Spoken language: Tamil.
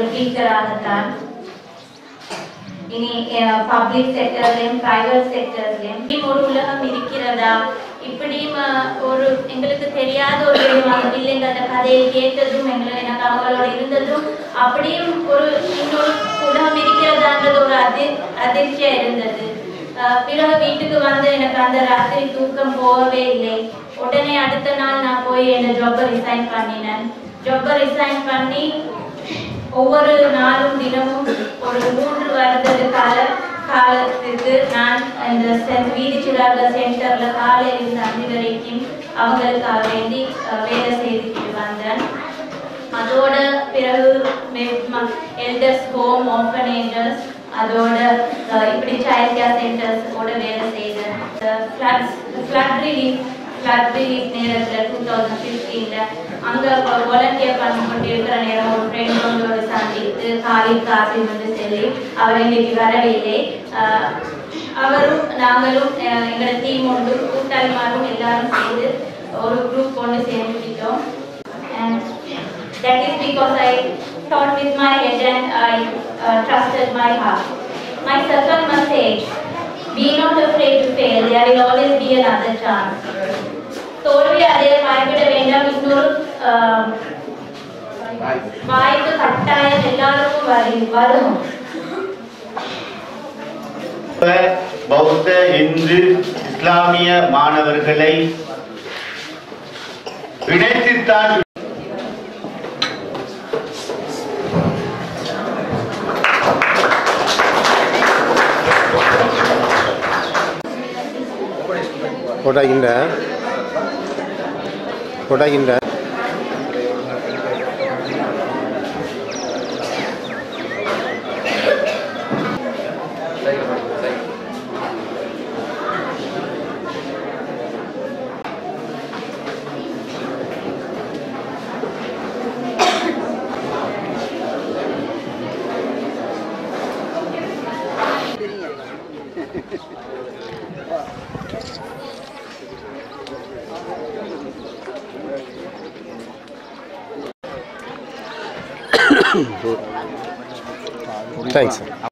டீச்சராகத்தான் இனி பப்ளிக் செக்டர்லயும் பிரைவேட் செக்டர்லயும் இப்படி ஒரு உலகம் இருக்கிறதா இப்படியும் அஹ், ஒரு எங்களுக்கு தெரியாத ஒரு இல்லைங்க அந்த கதையை கேட்டதும் எங்களை எனக்கு அவங்களோட இருந்ததும் அப்படியும் ஒரு இன்னொரு உலகம் இருக்கிறதான்றது ஒரு அதி அதிர்ச்சியா இருந்தது அஹ், பிறகு வீட்டுக்கு வந்து எனக்கு அந்த ராத்திரி தூக்கம் போகவே இல்லை உடனே அடுத்த நாள் நான் போய் என் ஜாப்பை ரிசைன் பண்ணினேன் ஜாப்பை ரிசைன் பண்ணி ஒவ்வொரு நாளும் தினமும் ஒரு மூன்று வருட கால காலத்துக்கு நான் இந்த சென் வீதி சிறார்கள் சென்டர்ல காலையில் இருந்து அஞ்சு வரைக்கும் அவங்களுக்காக வேண்டி அஹ், வேலை செய்துட்டு வந்தேன் அதோட பிறகு எல்டர்ஸ் ஹோம் ஆர்ஃபனேஜஸ் அதோட அஹ், இப்படி சைல்ட் கேர் சென்டர்ஸ் ஓட வேலை செய்தேன் flood flood relief flood relief நேரத்தில் டூ தௌசண்ட் ஃபிஃப்டீனில் அங்கே வாலண்டியர் பண்ணி கொண்டு இருக்கிற நேரம் ஒரு ஃப்ரெண்ட் கொண்டு ஒரு சந்தித்து காலி காசி வந்து சொல்லி அவர் இன்னைக்கு வரவில்லை அஹ், அவரும் நாங்களும் அஹ், எங்களோட டீம் ஒன்று கூட்டாளிமாரும் எல்லாரும் சேர்ந்து ஒரு குரூப் ஒன்று சேர்ந்துக்கிட்டோம் and that is because I thought with my head and I uh, trusted my heart. My second message, be not afraid to fail, there will always be another chance. தோல்வி அடைய பயப்பட வேண்டாம் இன்னொரு ஆஹ், வாய்ப்பு கட்டாயம் எல்லாருக்கும் வரும் வரும் பௌத்த இந்து இஸ்லாமிய மாணவர்களை இணைத்துத்தான் கொடாகின்ற கொடாகின்ற தேங்க்ஸ்